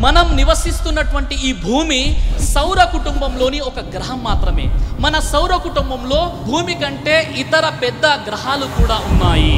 మనం నివసిస్తున్నటువంటి ఈ భూమి సౌర కుటుంబంలోని ఒక గ్రహం మాత్రమే మన సౌర కుటుంబంలో భూమి కంటే ఇతర పెద్ద గ్రహాలు కూడా ఉన్నాయి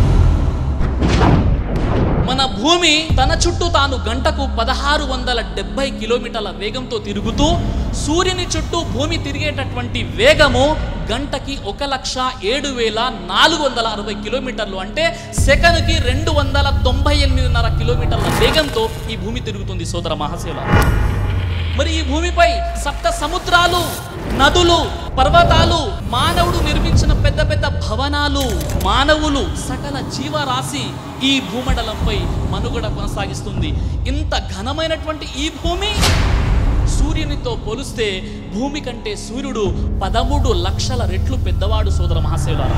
మన భూమి తన చుట్టూ తాను గంటకు పదహారు వందల డెబ్బై కిలోమీటర్ల వేగంతో తిరుగుతూ సూర్యుని చుట్టూ భూమి తిరిగేటటువంటి వేగము గంటకి ఒక లక్ష ఏడు వేల నాలుగు వందల అరవై కిలోమీటర్లు అంటే సెకనుకి రెండు వందల తొంభై ఎనిమిదిన్నర కిలోమీటర్ల వేగంతో ఈ భూమి తిరుగుతుంది సోదర మహాశివ మరి ఈ భూమిపై సప్త సముద్రాలు నదులు పర్వతాలు మానవుడు నిర్మించిన పెద్ద పెద్ద భవనాలు మానవులు సకల జీవరాశి ఈ భూమండలంపై మనుగడ కొనసాగిస్తుంది ఇంత ఘనమైనటువంటి ఈ భూమి సూర్యునితో పోలిస్తే భూమి కంటే సూర్యుడు పదమూడు లక్షల రెట్లు పెద్దవాడు సోదర మహాశివులారా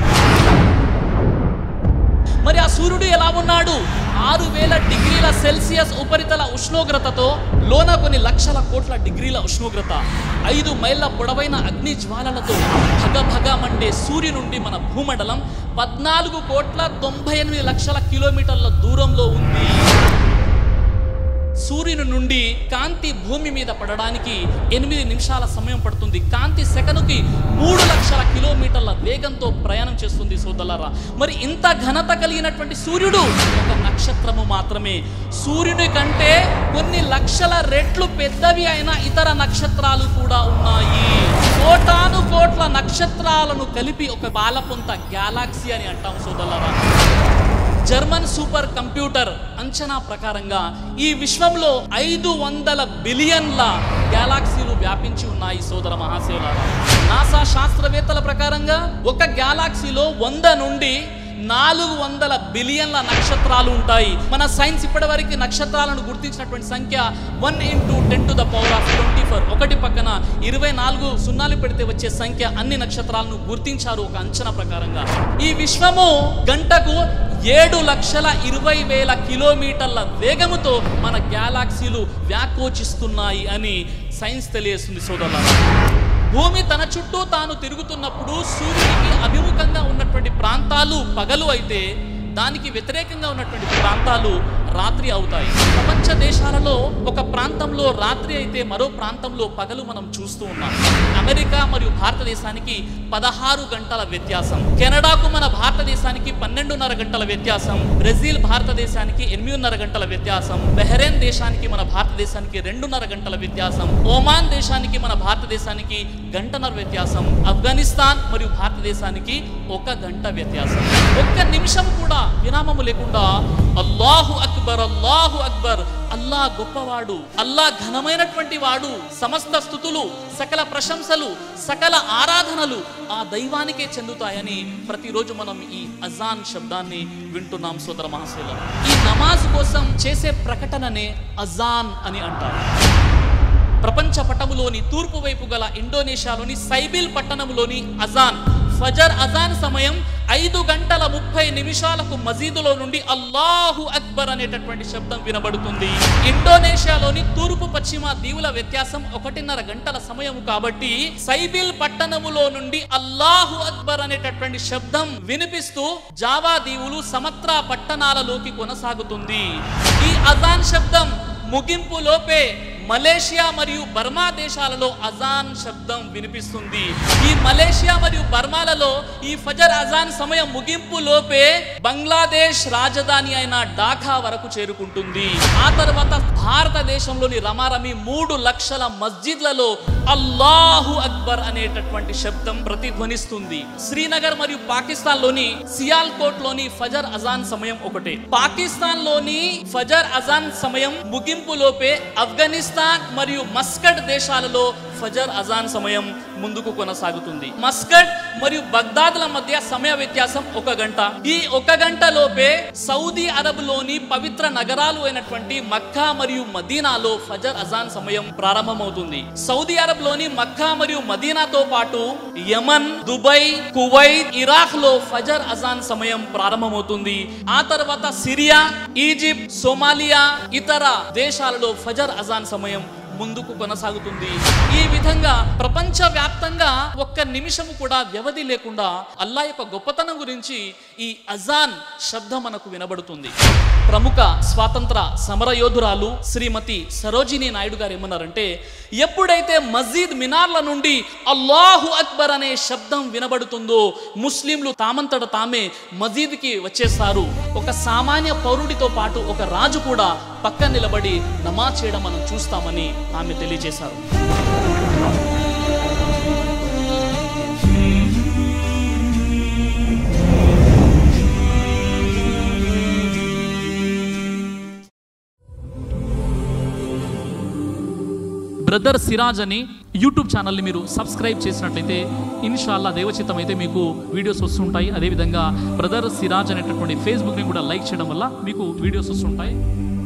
మరి ఆ సూర్యుడు ఎలా ఉన్నాడు ఆరు వేల డిగ్రీల సెల్సియస్ ఉపరితల ఉష్ణోగ్రతతో లోన కొన్ని లక్షల కోట్ల డిగ్రీల ఉష్ణోగ్రత ఐదు మైళ్ళ పొడవైన అగ్ని జ్వాలలతో భగ భగ మండే సూర్యు నుండి మన భూమండలం పద్నాలుగు కోట్ల తొంభై ఎనిమిది లక్షల కిలోమీటర్ల దూరంలో ఉంది సూర్యుని నుండి కాంతి భూమి మీద పడడానికి ఎనిమిది నిమిషాల సమయం పడుతుంది కాంతి సెకనుకి మూడు లక్షల కిలోమీటర్ల వేగంతో ప్రయాణం చేస్తుంది సోదలరా మరి ఇంత ఘనత కలిగినటువంటి సూర్యుడు ఒక నక్షత్రము మాత్రమే సూర్యుని కంటే కొన్ని లక్షల రెట్లు పెద్దవి అయిన ఇతర నక్షత్రాలు కూడా ఉన్నాయి కోటాను కోట్ల నక్షత్రాలను కలిపి ఒక పాలపుంత గ్యాలాక్సీ అని అంటాం సోదలరా జర్మన్ సూపర్ కంప్యూటర్ అంచనా ప్రకారంగా ఈ విశ్వంలో ఐదు వందల బిలియన్ల గ్యాలాక్సీలు వ్యాపించి ఉన్నాయి సోదర మహాశివులారా నాసా శాస్త్రవేత్తల ప్రకారంగా ఒక గ్యాలాక్సీలో వంద నుండి నాలుగు వందల బిలియన్ల నక్షత్రాలు ఉంటాయి మన సైన్స్ ఇప్పటివరకు నక్షత్రాలను గుర్తించినటువంటి సంఖ్య one into ten to the power of twenty four ఒకటి పక్కన ఇరవై నాలుగు సున్నాలు పెడితే వచ్చే సంఖ్య అన్ని నక్షత్రాలను గుర్తించారు ఒక అంచనా ప్రకారంగా ఈ విశ్వము గంటకు ఏడు లక్షల ఇరవై వేల కిలోమీటర్ల వేగముతో మన గ్యాలాక్సీలు వ్యాకోచిస్తున్నాయి అని సైన్స్ తెలియజేస్తుంది సోదరులారా భూమి తన చుట్టూ తాను తిరుగుతున్నప్పుడు సూర్యునికి అభిముఖంగా ఉన్నటువంటి ప్రాంతాలు పగలు అయితే దానికి వ్యతిరేకంగా ఉన్నటువంటి ప్రాంతాలు రాత్రి అవుతాయి ప్రపంచ దేశాలలో ఒక ప్రాంతంలో రాత్రి అయితే మరో ప్రాంతంలో పగలు మనం చూస్తూ ఉన్నాం అమెరికా మరియు భారతదేశానికి పదహారు గంటల వ్యత్యాసం కెనడాకు మన భారతదేశానికి పన్నెండున్నర గంటల వ్యత్యాసం బ్రెజిల్ భారతదేశానికి ఎనిమిదిన్నర గంటల వ్యత్యాసం బెహ్రెయిన్ దేశానికి మన భారతదేశానికి రెండున్నర గంటల వ్యత్యాసం ఓమాన్ దేశానికి మన భారతదేశానికి గంటన్నర వ్యత్యాసం ఆఫ్ఘనిస్తాన్ మరియు భారతదేశానికి ఒక గంట వ్యత్యాసం ఒక్క నిమిషం కూడా విరామము లేకుండా అల్లాహు అక్బర్ అల్లాహు అక్బర్ అల్లా గొప్పవాడు అల్లా ఘనమైనటువంటి వాడు సమస్త స్థుతులు సకల ప్రశంసలు సకల ఆరాధనలు ఆ దైవానికే చెందుతాయని ప్రతిరోజు మనం ఈ అజాన్ శబ్దాన్ని వింటున్నాం సోదర మహాశైల ఈ నమాజ్ కోసం చేసే ప్రకటననే అజాన్ అని అంటారు ప్రపంచ పటములోని తూర్పు వైపు గల ఇండోనేషియాలోని సైబిల్ పట్టణంలోని అజాన్ ఫజర్ అజాన్ సమయం ఐదు గంటల ముప్పై నిమిషాలకు మసీదులో నుండి అల్లాహు అక్బర్ అనేటటువంటి శబ్దం వినబడుతుంది ఇండోనేషియాలోని తూర్పు పశ్చిమ దీవుల వ్యత్యాసం ఒకటిన్నర గంటల సమయం కాబట్టి సైబిల్ పట్టణములో నుండి అల్లాహు అక్బర్ అనేటటువంటి శబ్దం వినిపిస్తూ జావా దీవులు సమత్రా పట్టణాలలోకి కొనసాగుతుంది ఈ అజాన్ శబ్దం ముగింపు లోపే మలేషియా మరియు బర్మా దేశాలలో అజాన్ శబ్దం వినిపిస్తుంది ఈ మలేషియా మరియు బర్మాలలో ఈ ఫజర్ అజాన్ సమయం ముగింపు లోపే బంగ్లాదేశ్ రాజధాని అయిన ఢాకా వరకు చేరుకుంటుంది ఆ తర్వాత భారతదేశంలోని రమారమి మూడు లక్షల మస్జిద్లలో అల్లాహు అక్బర్ అనేటటువంటి శబ్దం ప్రతిధ్వనిస్తుంది శ్రీనగర్ మరియు పాకిస్తాన్ లోని సియాల్కోట్ లోని ఫజర్ అజాన్ సమయం ఒకటే పాకిస్తాన్ లోని ఫజర్ అజాన్ సమయం ముగింపు లోపే ఆఫ్ఘనిస్తాన్ మరియు మస్కట్ దేశాలలో ఫజర్ అజాన్ సమయం ముందుకు కొనసాగుతుంది మస్కట్ మరియు బగ్దాద్ల మధ్య సమయ వ్యత్యాసం ఒక గంట ఈ ఒక గంట లోపే సౌదీ అరబ్ లోని పవిత్ర నగరాలు అయినటువంటి మక్కా మరియు మదీనాలో ఫజర్ అజాన్ సమయం ప్రారంభమవుతుంది సౌదీ అరబ్ లోని మక్కా మరియు మదీనాతో పాటు యమన్ దుబాయ్ కువైట్ ఇరాక్ లో ఫజర్ అజాన్ సమయం ప్రారంభమవుతుంది ఆ తర్వాత సిరియా ఈజిప్ట్ సోమాలియా ఇతర దేశాలలో ఫజర్ అజాన్ సమయం ముందుకు కొనసాగుతుంది ఈ విధంగా ప్రపంచవ్యాప్తంగా ఒక్క నిమిషము కూడా వ్యవధి లేకుండా అల్లా యొక్క గొప్పతనం గురించి ఈ అజాన్ శబ్దం మనకు వినబడుతుంది ప్రముఖ స్వాతంత్ర సమరయోధురాలు శ్రీమతి సరోజిని నాయుడు గారు ఏమన్నారంటే ఎప్పుడైతే మస్జిద్ మినార్ల నుండి అల్లాహు అక్బర్ అనే శబ్దం వినబడుతుందో ముస్లింలు తామంతట తామే మసీద్కి వచ్చేస్తారు ఒక సామాన్య పౌరుడితో పాటు ఒక రాజు కూడా పక్కన నిలబడి నమాజ్ చేయడం మనం చూస్తామని ఆమె తెలియజేశారు బ్రదర్ సిరాజ్ అని యూట్యూబ్ ఛానల్ని మీరు సబ్స్క్రైబ్ చేసినట్లయితే ఇన్షాల్లా దేవచిత్తం అయితే మీకు వీడియోస్ వస్తుంటాయి అదేవిధంగా బ్రదర్ సిరాజ్ అనేటటువంటి ఫేస్బుక్ని కూడా లైక్ చేయడం వల్ల మీకు వీడియోస్ వస్తుంటాయి